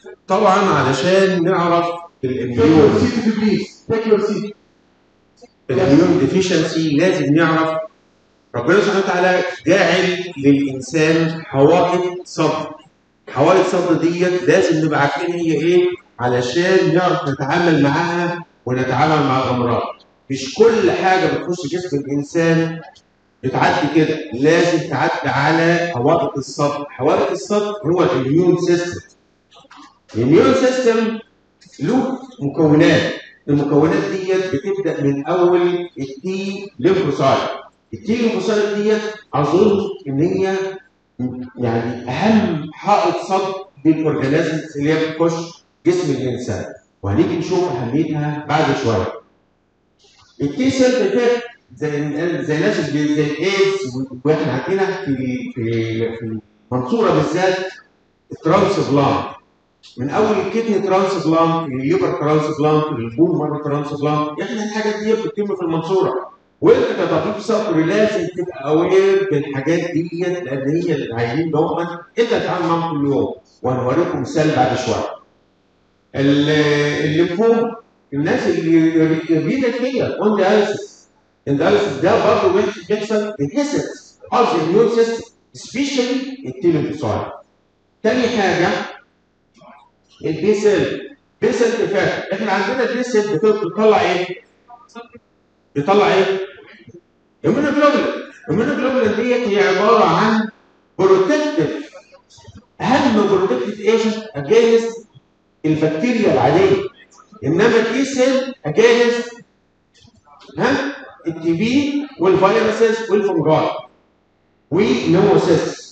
طبعا علشان نعرف Take your الاميون seat, please. Take your seat. الاميون ديفيشنسي لازم نعرف ربنا سبحانه وتعالى جاعل للانسان حوائط صدر حوائط صدر ديت لازم نبقى عارفين هي ايه علشان نعرف نتعامل معاها ونتعامل مع الامراض مش كل حاجه بتخش جسم الانسان بتعدي كده لازم تعدي على حوائط الصدر حوائط الصدر هو الاميون سيستم الاميون سيستم له مكونات المكونات ديت بتبدا من اول التي ليمفوسايت التي ليمفوسايت ديت اظن ان هي يعني اهم حائط صد للاورجانيزمز اللي هي بتخش جسم الانسان وهنيجي نشوف اهميتها بعد شويه التي سيل افكت زي زي ناس اللي- زي الايدز واحنا عندنا في في في المنصوره بالذات الترانسبلانت من اول الكدني ترانسبلانت للليفر ترانسبلانت للبون مره ترانسبلانت احنا الحاجات دي بتتم في المنصوره وانت كطبيب صدر لازم تبقى اوير بالحاجات دي لان هي العيانين دول انت تتعامل معاهم كل يوم وهنوريكم مثال بعد شويه. ال- الليمفوم الناس اللي ريدت فيها اون دايلسيس الدايلسيس ده برضه بيحصل بيحسس اوف الاميون سيستم سبيشالي التيليمفوسايت. تاني حاجه البيسل بيسل اتفاق احنا عندنا البيسل بتطلع ايه؟ بيطلع ايه؟ المونوجلوبولين المونوجلوبولين ديت هي عباره عن بروتكتيف اهم بروتكتيف ايجنت اجينست البكتيريا العاديه انما التي سيل اجينست ها التي بي والفيروسز والفنجاي ونوموسيس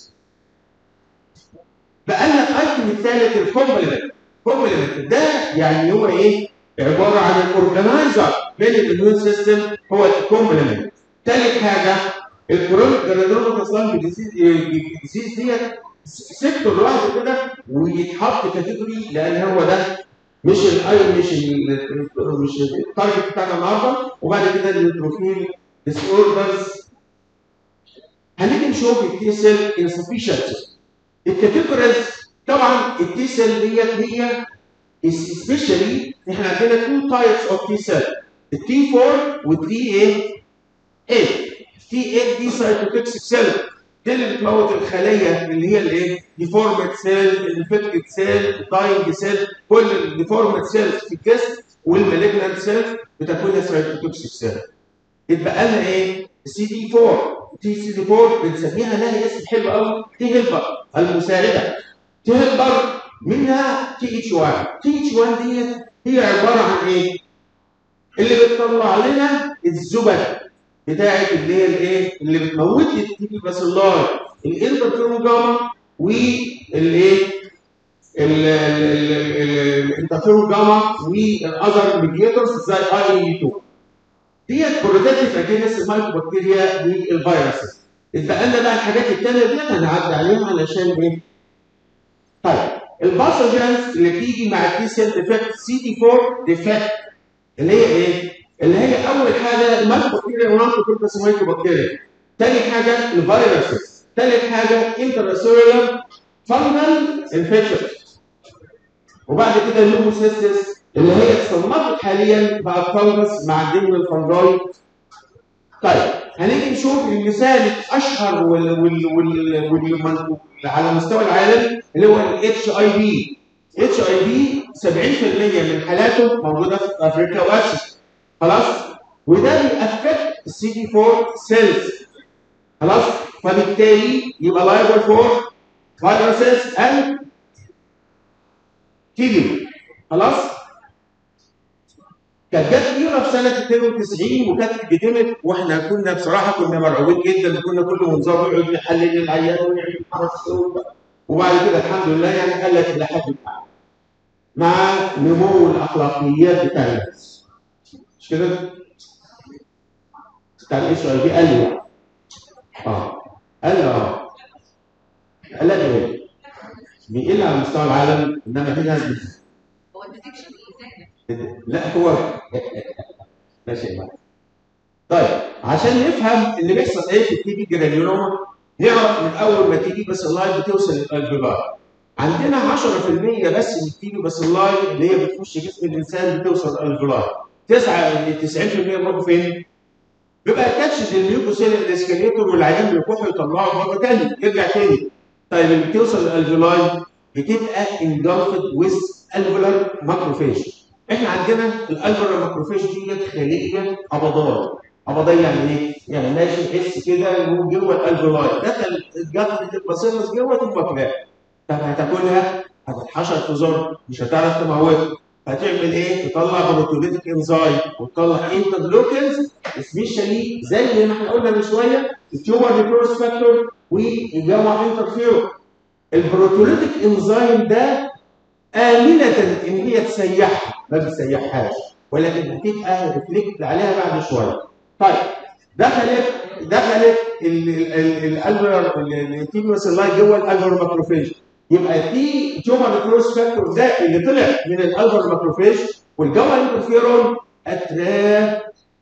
بقى لنا الايتم الثالث الكومبلمنت كومبلمنت ده يعني هو ايه؟ عباره عن الاورجنايزر بين الاميون سيستم هو الكومبلمنت ثالث حاجه الكرونيك جرانيولوما اصلا الديزيز ديت سيكتور لوحده كده ويتحط كاتيجوري لان هو ده مش الاي مش ال مش التارجت بتاعنا النهارده وبعد كده النيوتروفيل ديس اوردرز هنيجي نشوف التي سيل انسفشنسي الكاتيجوريز طبعا التي سيل ديت هي سبيشالي احنا عندنا تو تايبس اوف تي سيل التي 4 والتي ايه 8 تي 8 دي سايتوتوكسيك سيل دي اللي بتموت الخليه اللي هي الايه؟ ديفورمد سيل انفكتد سيل داينج سيل كل الديفورمد سيلز في الجسم والمالجنانت سيل بتاكلها سايتوتوكسيك سيل يتبقى لنا ايه؟ السي دي 4 تي سي دي 4 بنسميها لها اسم حلو قوي تي هيلبر المساعده تي هيلبر منها تي اتش 1 تي اتش 1 ديت هي عباره عن ايه؟ اللي بتطلع لنا الزبد بتاعت اللي هي الايه؟ اللي بتموت لي التي بي باسيلاي الانترفيرون جاما والايه؟ الانترفيرون جاما والاذر ميدياتورز زي اي اي 2 ديت بروتكتيف اجينست المايكروبكتيريا والفيروسز اتبقى لنا بقى الحاجات الثانيه ديت هنعدي عليها علشان ايه؟ طيب الباثوجينز اللي بتيجي مع التي سيل ديفكت سي دي 4 ديفكت اللي هي ايه؟ اللي هي اول حاجه المايكروبكتيريا ونانكوكوكس مايكروبكتيريا ثاني حاجه الفيروسز ثالث حاجه انترسيلولار فانجل انفكشن وبعد كده اللوموسيستس اللي هي اتصنفت حاليا بقى فانجس مع ضمن الفنجاي طيب هنيجي نشوف المثال الاشهر وال وال وال وال على مستوى العالم اللي هو الاتش اي بي اتش اي بي 70% من حالاته موجوده في افريقيا واسيا خلاص وده بيأفكت السي دي 4 سيلز خلاص فبالتالي يبقى لايبل فور فيروسز اند تيبي خلاص كانت جت فينا في سنه 92 وكانت اتقدمت واحنا كنا بصراحه كنا مرعوبين جدا كنا كل منظار يقعد يحلل العيان ويعمل وبعد كده الحمد لله يعني قلت الى حد ما مع نمو الاخلاقيات بتاع الناس مش كده؟ بتاع الاتش اي بي قال لي يعني. اه قال لي اه قال لي ايه؟ بيقل على مستوى العالم انما هنا هو الديتكشن ازاي؟ لا هو ماشي معاك طيب عشان نفهم اللي بيحصل ايه في التي بي جرانيولوما نعرف من اول ما تيجي بس اللايف بتوصل للالفيولار عندنا 10% بس من التيبي باسيلاي اللي هي بتخش جسم الانسان بتوصل الالفلاي 9 90% بيروحوا فين؟ بيبقى اتاتش للميوكوسيل الاسكليتور والعيان بيروحوا يطلعوا بره تاني يرجع تاني طيب اللي بتوصل الالفلاي بتبقى انجلفد ويز الفولار ماكروفيج احنا عندنا الالفولار ماكروفيج ديت خليه قبضات قبضيه يعني ايه؟ يعني ماشي يحس كده انه جوه الالفولاي دخل اتجفت الباسيلس جوه ثم كلاه طب هتاكلها هتتحشر في زر مش هتعرف تموتها هتعمل ايه؟ تطلع بروتوليتيك انزايم وتطلع انترلوكنز سبيشالي زي ما احنا قلنا من شويه التيومر ريكورس فاكتور ويجمع انترفيرون البروتوليتيك انزيم ده آمنة إن هي تسيحها ما بتسيحهاش ولكن هتبقى ريفلكت عليها بعد شوية. طيب دخلت دخلت الالفر التيبيوس اللاي جوه الالفر ماكروفيج يبقى في تيومر كروس فاكتور ده اللي طلع من الالفر ماكروفيج والجوه انترفيرون اتراك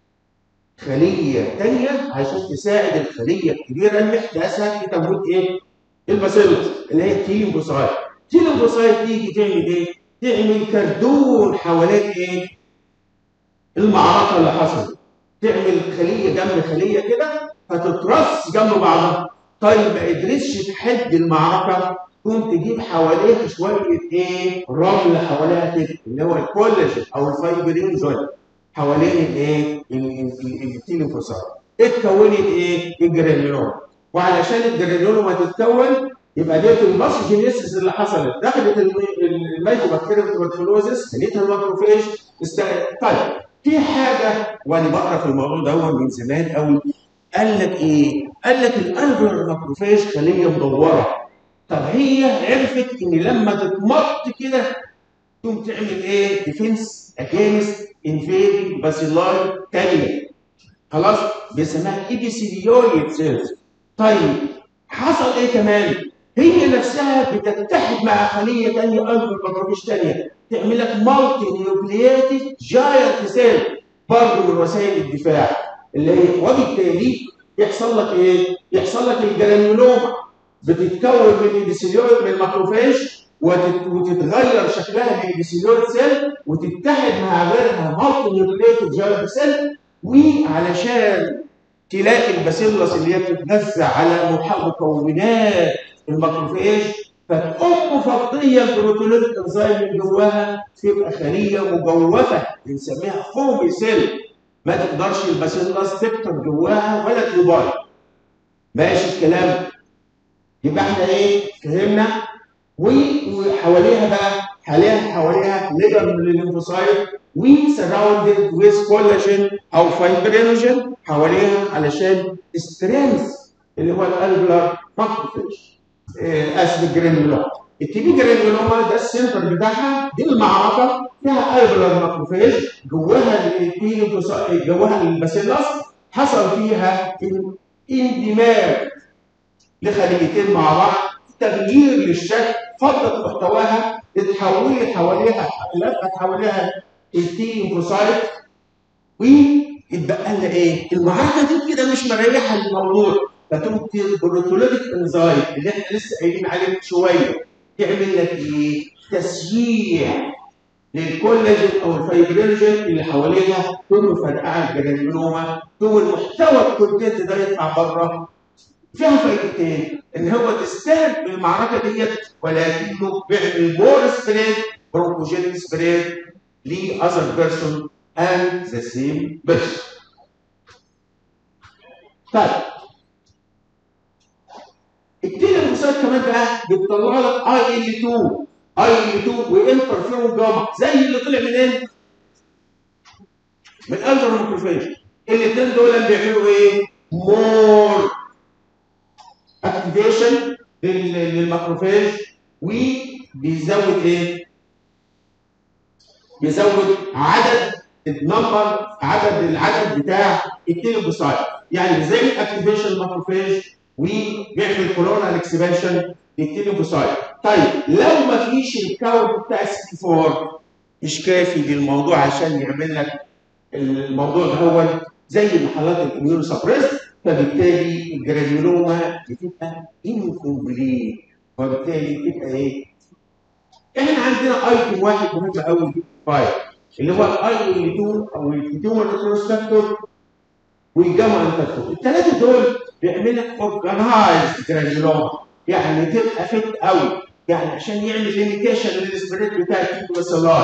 خليه ثانيه عشان تساعد الخليه الكبيره اللي احداثها في تمويل ايه؟ الباسيلس اللي هي التيليمبوسايت. التيليمبوسايت تيجي تعمل ايه؟ تعمل كردون حوالين ايه؟ المعركه اللي حصلت. تعمل خليه جنب خليه كده فتترص جنب بعضها. طيب ما قدرتش تحد المعركه تقوم تجيب حواليها شويه ايه؟ رمل حواليها كده اللي هو الكولاجين او الفايبرين جوين. حوالين الايه؟ التيليمفوسايت. اتكونت ايه؟ الجرانيولوم. وعلشان الجرانيولوم تتكون يبقى ديت الماسجينيسيس اللي حصلت دخلت الميكوبكتيريا تبركلوزس خليتها الماكروفيج است... طيب في حاجه وانا بقرا في الموضوع ده من زمان قوي قال لك ايه؟ قال لك الالفر ماكروفيج خليه مدوره طب هي عرفت ان لما تتمط كده تقوم تعمل ايه؟ ديفنس اجينست انفيدنج باسيلاي تانية خلاص بيسموها ايبيسيليويد سيلز طيب حصل ايه كمان؟ هي نفسها بتتحد مع خليه ثانيه الفا ماكروفيج ثانيه تعمل لك مالتي نيوكلياتد جاينت سيل برضه من وسائل الدفاع اللي هي وبالتالي يحصل لك ايه؟ يحصل لك الجرانيولوما بتتكون من البيسيليويد من الماكروفيج وتتغير شكلها للبيسيليويد سيل وتتحد مع غيرها مالتي نيوكلياتد جاينت سيل وعلشان تلاقي الباسيلس اللي هي بتتغذى على مكونات الماكروفيج فتقوم مفضيه البروتوليتيك انزيم من جواها تبقى خليه مجوفه بنسميها فومي سيل ما تقدرش الباسيلس تكتر جواها ولا تبايع ماشي الكلام يبقى احنا ايه فهمنا وحواليها بقى حواليها حواليها ليجر من الليمفوسايت وسراوندد ويز كولاجين او فايبرينوجين حواليها علشان سترينث اللي هو الالفلر ماكروفيج اسم الجرانيولوما التي بي جرانيولوما ده السنتر بتاعها دي المعركه فيها الفلر ماكروفيج جواها التي جواها الباسيلس حصل فيها اندماج لخليتين مع بعض تغيير للشكل فضت محتواها اتحولت حواليها لفت حواليها التي انفوسايت واتبقى لنا ايه؟ المعركه دي كده مش مريحه الموضوع فتقوم البروتوليتيك انزايم اللي احنا لسه قايلين عليه من شويه تعمل لك ايه؟ تسييح للكولاجين او الفايبرينجين اللي حواليها تقوم مفرقعه الجرانيولوما تقوم المحتوى الكونتنت ده يطلع بره فيها فايدتين ان هو تستاهل بالمعركه ديت ولكنه بيعمل مور سبريد برونكوجينيك سبريد لاذر بيرسون اند ذا سيم بيرسون. طيب التيليموسات كمان بقى بتطلع لك اي ال 2 اي ال 2 وانترفيرون جاما زي اللي طلع منين؟ من الفر ماكروفيج الاثنين دول بيعملوا ايه؟ مور اكتيفيشن للماكروفاج وبيزود ايه؟ بيزود عدد النمبر عدد العدد بتاع التيلوبوسايت يعني زي اكتيفيشن الماكروفاج وبيعمل كولونال اكسبانشن للتيلوبوسايت طيب لو ما فيش الكاونت بتاع السي 4 مش كافي للموضوع عشان يعمل لك الموضوع ده هو زي محلات الاميونو سبريس فبالتالي الجرانيولوما بتبقى انكمبليت وبالتالي بتبقى ايه؟ احنا عندنا ايتم واحد مهم قوي فايل اللي هو الاي ال 2 او التيومر ريتروسبكتور والجاما انترفير الثلاثه دول بيعمل لك اورجنايزد جرانيولوما يعني تبقى فت قوي يعني عشان يعمل ليميتيشن للسبريد بتاع الكيتوباسيلاي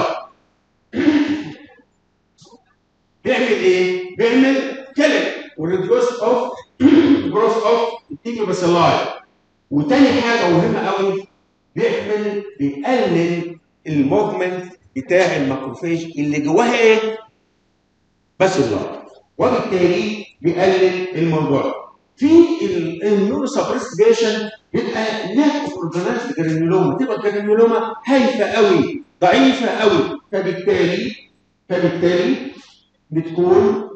بيعمل ايه؟ بيعمل كيلك وريديوس اوف جروث اوف الكيتوباسيلاي وتاني حاجه مهمه قوي بيعمل بيقلل الموفمنت بتاع الماكروفاج اللي جواها ايه؟ باسيلاي وبالتالي بيقلل الموضوع ده. في النيورو سبريسبيشن بيبقى ناك اورجانيزد جرانيولوما تبقى الجرانيولوما هايفه قوي ضعيفه قوي فبالتالي فبالتالي بتكون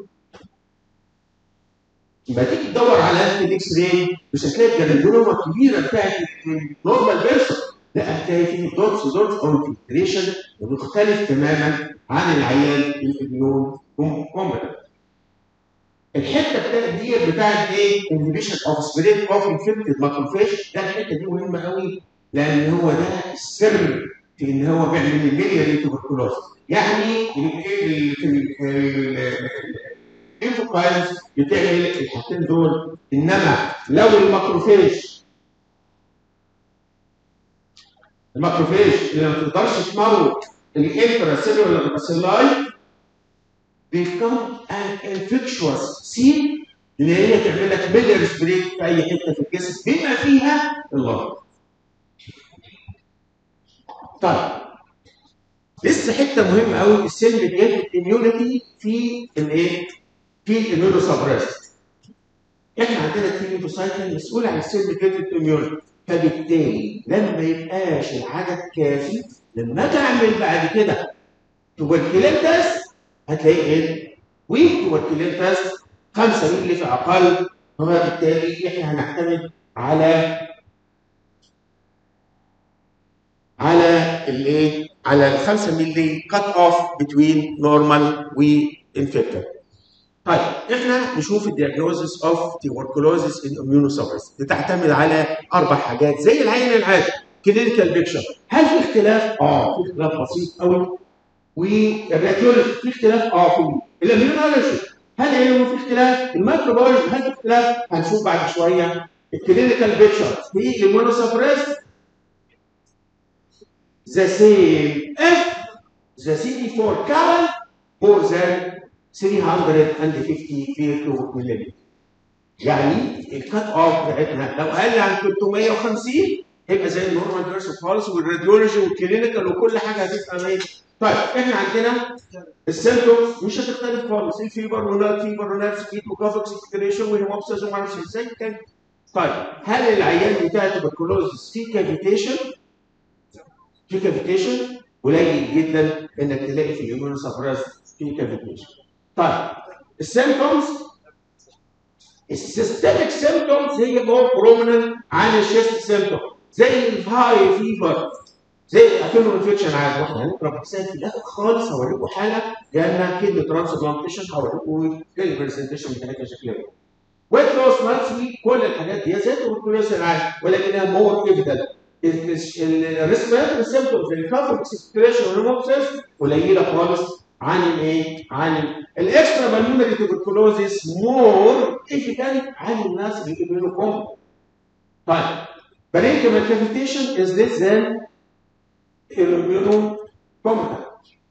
لما تيجي تدور على الاكس راي مش هتلاقي الجرانيولوما الكبيره بتاعت النورمال بيرسون لا هتلاقي فيه دوتس دوتس او انفلتريشن ومختلف تماما عن العيان الاميون كومبلكس الحته بتاعت دي بتاعت ايه؟ انهبيشن اوف سبريد اوف انفكتد ماكروفاج ده الحته دي مهمه قوي لان هو ده السر في ان هو بيعمل الميلياري توبركلوز يعني الانفوكايلز بتعمل الحاجتين دول انما لو الماكروفاج الماكروفاج اللي ما تقدرش تموت الانترا سيلولار باسيلاي become an infectious seed اللي هي تعمل لك ميلر سبريد في اي حته في الجسم بما فيها اللنج. طيب لسه حته مهمه قوي السيل ميديتد اميونيتي في الايه؟ في الاميونو سبريست. احنا عندنا التيميتوسايكل مسؤول عن السيل ميديتد اميونيتي فبالتالي لما يبقاش العدد كافي لما اجي اعمل بعد كده توبركلين هتلاقيه ايه؟ ويك توبركلين تيست 5 مللي في اقل وبالتالي احنا هنعتمد على على الايه؟ على ال 5 مللي كات اوف بتوين نورمال وانفكتد. طيب احنا نشوف الدياجنوزس اوف تيوبركلوزس ان اميونوسبرس بتعتمد على اربع حاجات زي العين العادي كلينيكال بيكشر هل في اختلاف؟ اه في اختلاف بسيط قوي والراديولوجي في اختلاف اه في الاميونولوجي هل هي في اختلاف؟ الميكروبيولوجي هل في اختلاف؟ هنشوف بعد شويه الكلينيكال بيكشر في الاميونوسبريس the same if the CD4 count more than 350 بير مللي يعني الكات اوف بتاعتنا لو اقل عن 350 يبقى زي النورمال بيرسون خالص والراديولوجي والكلينيكال وكل حاجه هتبقى مية طيب احنا عندنا السيمتومز مش هتختلف خالص الفيبر ونات فيبر ونات سكيت وكافكس اكسبريشن وهيموبسس وما اعرفش ازاي كان طيب هل العيان بتاع التوبركلوزس فيه كافيتيشن؟ في كافيتيشن قليل جدا انك تلاقي في الاميون سبريس في كافيتيشن طيب السيمتومز السيستميك سيمتومز هي مور بروميننت عن الشيست سيمتوم زي الهاي فيفر زي اكنه انفكشن عادي واحنا هنقرا حساب في الاخر خالص هوريكم حاله جالنا كيدني ترانسبلانتيشن هوريكم البرزنتيشن بتاعتها شكلها ايه. ويت لوس مانثلي كل الحاجات دي زي التوبركلوز العادي ولكنها مور ايفيدنت الريسبيراتوري سيمتومز الكافر اكسبريشن والهيموبسيس قليله خالص عن الايه؟ عن الاكسترا بالمونري توبركلوزيس مور ايفيدنت عن الناس اللي بيقولوا طيب parenchymal cavitation is less than immunocompetent.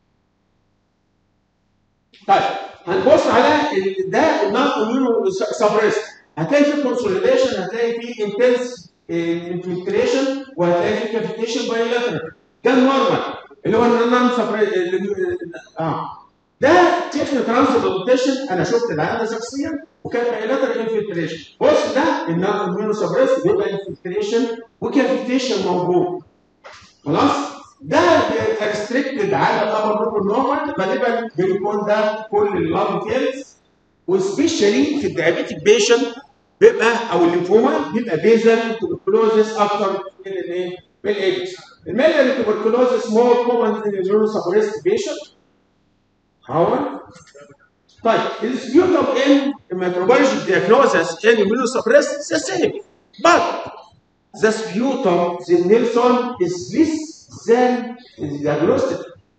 طيب هنبص على ال- ده النون اميونو سبريس هتلاقي فيه كونسوليديشن هتلاقي فيه انتنس انفلتريشن وهتلاقي فيه كافيتيشن بايلاترال كان نورمال اللي هو النون سبريس اه ده تكنيك ترانسبلانتيشن انا شفت العيان شخصيا وكان بايلاترال انفلتريشن بص ده النون اميونو سبريس بيبقى انفلتريشن وكافيتيشن موجود خلاص ده بيبقى ريستريكتد على الابر لوب نورمال غالبا بيكون ده كل اللانج تيلز وسبيشالي في الديابيتيك بيشنت بيبقى او الليمفوما بيبقى بيزل توبركلوزس اكتر من الايه؟ من الايدز. الميلاري توبركلوزس مور كومن ان الجونو سبريست بيشنت هاور طيب السبيوتم ان الميكروبيولوجي دياجنوزس ان immunosuppressed سبريست ذا سيم but the sputum the Nelson is less ازاي الدياجنوستيك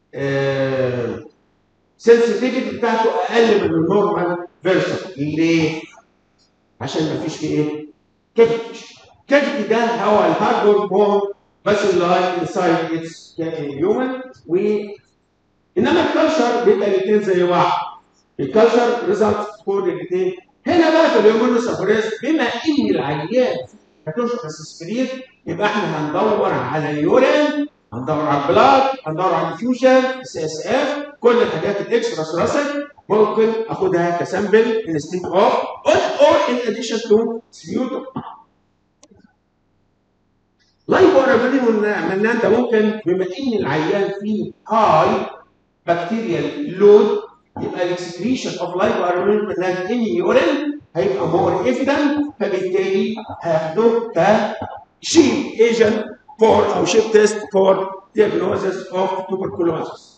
سنسيتيفيتي بتاعته اقل من النورمال فيرجن ليه؟ عشان ما فيش فيه ايه؟ كافيتي كافيتي ده هو الهاردور بون بس اللي انسايد اتس هيومن و انما الكالشر بيبقى الاثنين زي بعض الكالشر ريزلت كود الاثنين هنا بقى في الهيومن سفريز بما ان العيان هتنشر اسبرين يبقى احنا هندور على اليورين هندور على البلاد هندور على الفيوجن السي اس اف كل الحاجات الاكسترا ثراسل ممكن اخدها كسامبل انستيت اوف اور ان اديشن تو سبيوتو لايف اورابيلي ان انت ممكن بما ان العيان فيه هاي بكتيريال لود يبقى الاكسكريشن اوف لايف اورابيلي ان اني يورين هيبقى مور ايفيدنت فبالتالي هاخده كشيب ايجنت فور او شيب تيست فور diagnosis اوف tuberculosis.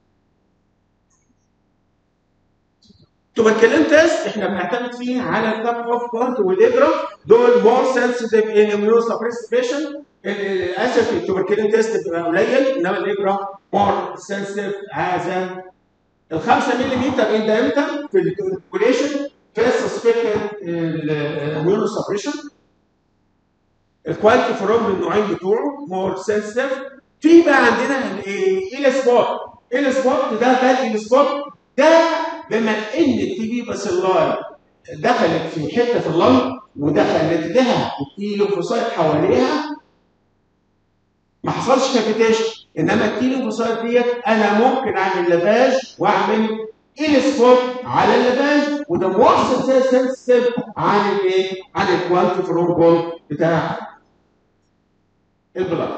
tuberculin تيست احنا بنعتمد فيه على الكاب اوف كونت والاجرا دول مور سنسيتيف ان immunosuppressed patient للاسف التوبركلين تيست بيبقى قليل انما الاجرا مور سنسيتيف هذا ال 5 ملم ان ده امتى في الكالكوليشن في سسبكتد immunosuppression الكواليتي فروم النوعين بتوعه مور سنسيتيف في بقى عندنا الايه سبوت ايه سبوت ده ده الايه سبوت ده بما ان التي بي باسيلاي دخلت في حته في اللنج ودخلت لها التيلوفوسايت حواليها ما حصلش كافيتيشن انما التيلوفوسايت ديت انا ممكن اعمل لافاج واعمل ايه سبوت على اللافاج وده موصل سنسيتيف عن الايه؟ عن الكواليتي فروم بول بتاع البلاد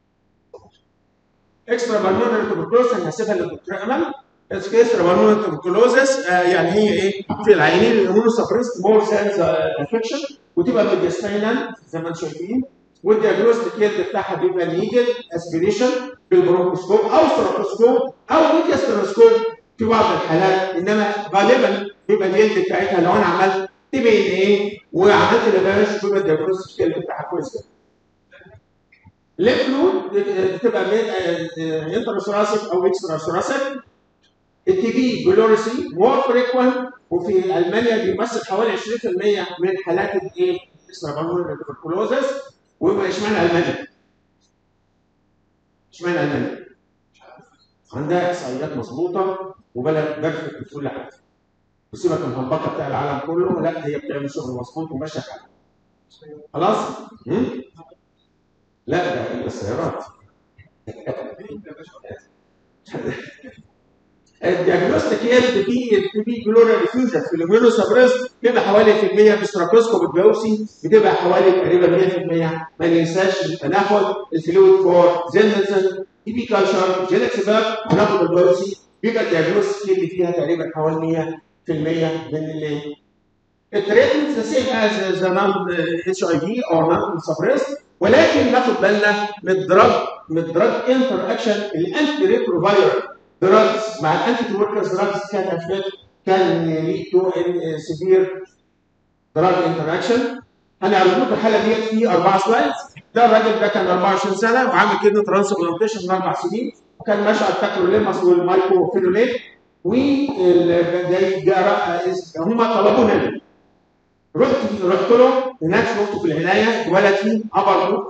اكسترا بالمونري توبركلوز هنحسبها للدكتور امل اكسترا بالمونري توبركلوزس يعني هي ايه في العينين الامونو سبريست مور سيلز انفكشن وتبقى ميديستاينال زي ما انتم شايفين والدياجنوستيك يد بتاعها بيبقى نيجل اسبريشن بالبرونكوسكوب او ستروكوسكوب او ميدياستروسكوب في بعض الحالات انما غالبا بيبقى اليد بتاعتها لو انا عملت تي بي ان ايه وعملت لافاش بيبقى الدياجنوستيك يد بتاعها كويس جدا الليف نود بتبقى انترا ثوراسيك او اكسترا ثوراسيك التي بي بلوريسي مور فريكوينت وفي المانيا بيمثل حوالي 20% من حالات الايه؟ اكسترا بالمونري تبركلوزس ويبقى اشمعنى المانيا؟ اشمعنى المانيا؟ عندها احصائيات مظبوطه وبلد بيرفكت في كل حاجه. وسيبك من الهمبكه بتاع العالم كله لا هي بتعمل شغل مظبوط وماشيه حالها. خلاص؟ هم؟ لا ده السيارات الدياجنوستيك هي اللي في التي بي جلورال ريفيوجن في الاميونو سبريس بتبقى حوالي في المية بستراكوسكوب البيوسي بتبقى حوالي تقريبا 100% ما ننساش ناخد الفلويد فور زينزن تي بي كالشر جينكس باك وناخد البيوسي بيبقى الدياجنوستيك اللي فيها تقريبا حوالي 100% من اللي التريتمنت ذا سيم از ذا نون اتش اي في او نون سبريس ولكن ناخد بالنا من الدراج من الدراج انتر اكشن الانتي ريتروفايرال دراجز مع الانتي توركرز دراجز كان افكت كان ليد تو ان سيفير دراج انتر اكشن هنعرض لكم الحاله ديت في اربع سلايدز ده الراجل ده كان 24 سنه وعامل كدني ترانسبلانتيشن من اربع سنين وكان ماشي على التاكروليماس والمايكروفينوليت هم طلبونا منه رحت رحت له هناك شفته في العنايه اتولد فيه ابر لوب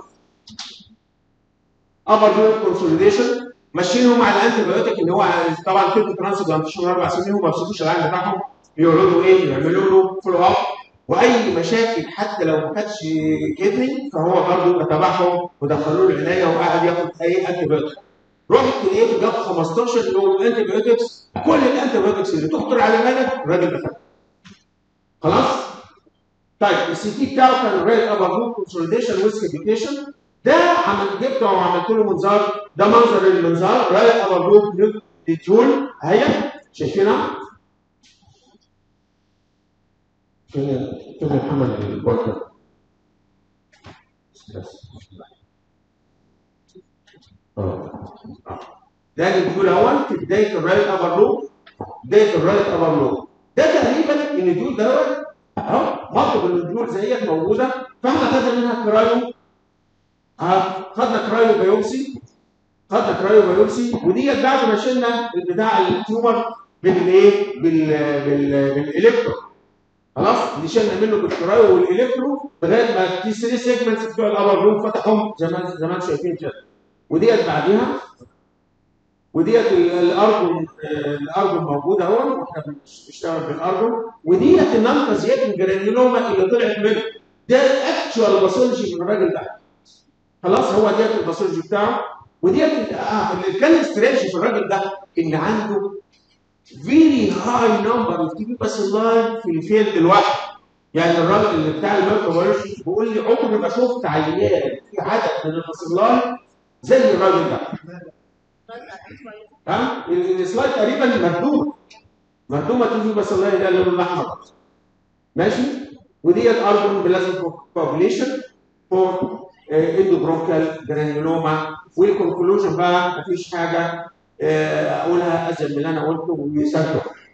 ابر لوب كونسوليديشن ماشيينهم على الانتي بايوتيك ان هو طبعا كلمه ترانسبلانتيشن اربع سنين هم ما بيسيبوش العين بتاعهم يقعدوا ايه يعملوا له فولو اب واي مشاكل حتى لو ما كانتش كدني فهو برضه تابعهم ودخلوه العنايه وقعد ياخد اي انتي بايوتيك رحت لقيته جاب 15 يوم انتي بايوتكس كل الانتي بايوتكس اللي تخطر على بالك الراجل ده خلاص؟ طيب السي تي بتاعه كان ريد ابر كونسوليديشن ويز كابيتيشن ده عمل جبته وعملت له منظار ده منظر المنظار ريد ابر لوب ديتول اهي شايفينها؟ فين فين محمد البركه؟ اه ده الديتول اهون في بدايه الرايت ابر لوب بدايه الرايت ابر لوب ده تقريبا الديتول دوت اهو مطلب النجول زيت موجوده فاحنا خدنا منها كرايو اه خدنا كرايو بيوبسي خدنا كرايو بايوبسي وديت بعد ما شلنا البتاع التيومر بالايه؟ بال بال بالالكترو خلاص دي شلنا منه بالكرايو والالكترو لغايه ما التي 3 سيجمنتس بتوع الابر روم فتحهم زي ما زي ما انتم شايفين كده وديت بعديها وديت ال- الارجون آه، الارجون موجود اهو واحنا بنشتغل بالارجون وديت النانكازيات الجرانيولوما اللي طلعت منه ده الاكشوال باثولوجي من الراجل ده خلاص هو ديت الباثولوجي بتاعه وديت آه، اللي كان استراتيجي في الراجل ده ان عنده فيري هاي نمبر اوف تي بي باسيلاي في الفيلد الواحد يعني الراجل اللي بتاع الميكروبيولوجي بيقول لي عمري ما شفت عيان في عدد من الباسيلاي زي الراجل ده ها السلايد تقريبا مردوم مردومه تيجي بس الله ده اللون الاحمر ماشي وديت ارجون بلازم كوابليشن فور اندوبرونكال جرانيولوما والكونكلوجن بقى مفيش حاجه آه، اقولها ازيد من اللي انا قلته ويصدق